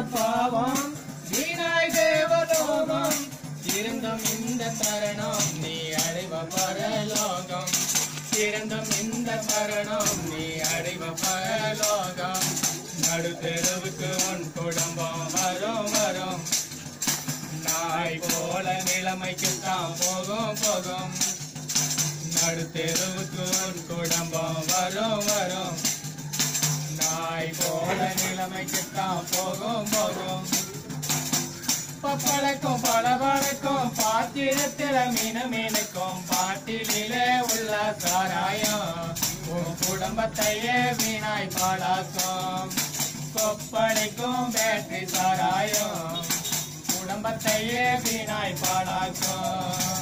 பாவம் வீணாய் தேவலோகம் இருந்தும் இந்த தருணம் நீ அடைவ பரலோகம் இருந்தும் இந்த தருணம் நீ அடைவ பரலோகம் நடு தெருவுக்கு உன் குடும்பம் வரும் வரும் நாய் போல நிலைமைக்கு தான் போகும் போகும் நடு தெருவுக்கு உன் குடும்பம் வரும் வரும் நாய் போல நிலைமைக்கு தான் போகும் போகும் பப்பளக்கும் பளபளக்கும் பாத்திரத்தில மீன மீனுக்கும் பாட்டிலே உள்ள சாராயம் உன் குடும்பத்தையே வீணாய் பாழாக்கும் கொப்பளிக்கும் பேட்டரி சாராயம் குடும்பத்தையே வீணாய் பாழாக்கும்